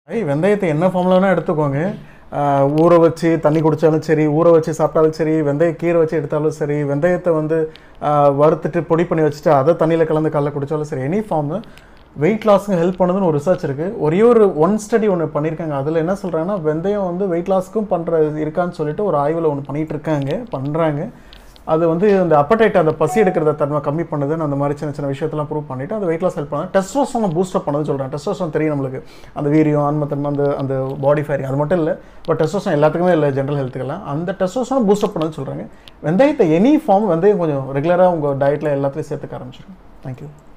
ஐய், வெந்தயத்தை என்ன ஃபார்மில் வேணால் எடுத்துக்கோங்க ஆஹ் ஊற வச்சு தண்ணி குடித்தாலும் சரி ஊற வச்சு சாப்பிட்டாலும் சரி வெந்தய கீரை வச்சு எடுத்தாலும் சரி வெந்தயத்தை வந்து ஆஹ் வறுத்துட்டு பொடி பண்ணி வச்சுட்டு அதை தண்ணியில் கலந்து காலைல குடித்தாலும் சரி எனி ஃபார்மு வெயிட் லாஸ்க்கு ஹெல்ப் பண்ணுதுன்னு ஒரு ரிசர்ச் இருக்குது ஒரே ஒரு ஒன் ஸ்டடி ஒன்று பண்ணியிருக்காங்க அதில் என்ன சொல்கிறாங்கன்னா வெந்தயம் வந்து வெயிட் லாஸ்க்கும் பண்ணுற இருக்கான்னு சொல்லிட்டு ஒரு ஆய்வில் ஒன்று பண்ணிகிட்டு இருக்காங்க பண்ணுறாங்க அது வந்து இந்த அப்படைட் அந்த பசி எடுக்கிறத தன்மை கம்மி பண்ணுதுன்னு அந்த மாதிரி சின்ன சின்ன விஷயத்தெல்லாம் ப்ரூவ் பண்ணிட்டு அது வெயிட் லாஸ் ஹெல்ப் பண்ணாங்க டெஸ்டோஸ்டோனை பூஸ்டப் பண்ணுதுன்னு சொல்கிறேன் டெஸ்டோஸ்டோன் தெரியும் நம்மளுக்கு அந்த வீரியம் ஆன்மத்தன்மை அந்த அந்த பாடி ஃபயரிங் அது மட்டும் இல்லை பட் டெஸ்டோஸ்டோன் எல்லாத்துக்குமே இல்லை ஜென்ரல் ஹெல்த்துக்கெல்லாம் அந்த டெஸ்டோஸ்டோனை பூஸ்டப் பண்ணுதுன்னு சொல்கிறாங்க வெந்தயத்தை எனி ஃபார்ம் வெந்தயம் கொஞ்சம் ரெகுலராக உங்கள் டயட்டில் எல்லாத்துலேயும் சேர்த்துக்க ஆரம்பிச்சிருங்க தேங்க்யூ